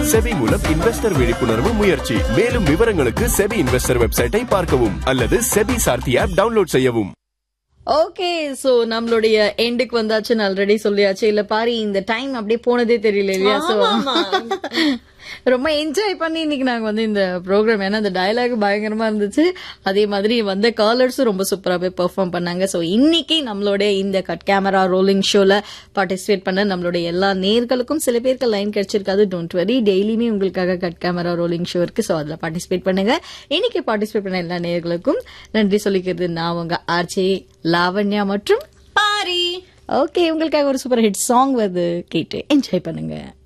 SEBI மூலம் investor விழிப்புணர்வு முயற்சி மேலும் விவரங்களுக்கு செபி இன்வெஸ்டர் வெப்சைட்டை பார்க்கவும் அல்லது செபி சார்த்தி ஆப் டவுன்லோட் செய்யவும் ஓகே சோ நம்மளுடைய எண்டுக்கு வந்தாச்சுன்னு ஆல்ரெடி சொல்லியாச்சு இல்ல பாரு இந்த டைம் அப்படியே போனதே தெரியல இல்லையா சோ ரொம்ப என்ஜாய் பண்ணி இன்னைக்கு நாங்க வந்து இந்த ப்ரோக்ராம் ஏன்னா இந்த டயலாக் பயங்கரமா இருந்துச்சு அதே மாதிரி வந்த காலர்ஸும் ரொம்ப சூப்பராகவே பெர்ஃபார்ம் பண்ணாங்க ஸோ இன்னைக்கு நம்மளோட இந்த கட் கேமரா ரோலிங் ஷோல பார்ட்டிசிபேட் பண்ண நம்மளுடைய எல்லா நேர்களுக்கும் சில பேருக்கு லைன் கிடைச்சிருக்காது டோன்ட் வரி டெய்லியுமே உங்களுக்காக கட் கேமரா ரோலிங் ஷோ இருக்கு ஸோ அதில் பார்ட்டிசிபேட் பண்ணுங்க இன்னைக்கு பார்ட்டிசிபேட் பண்ண எல்லா நேர்களுக்கும் நன்றி சொல்லிக்கிறது நான் உங்க ஆர்ஜே லாவண்யா மற்றும் பாரி ஓகே உங்களுக்காக ஒரு சூப்பர் ஹிட் சாங் வருது கேட்டு என்ஜாய் பண்ணுங்க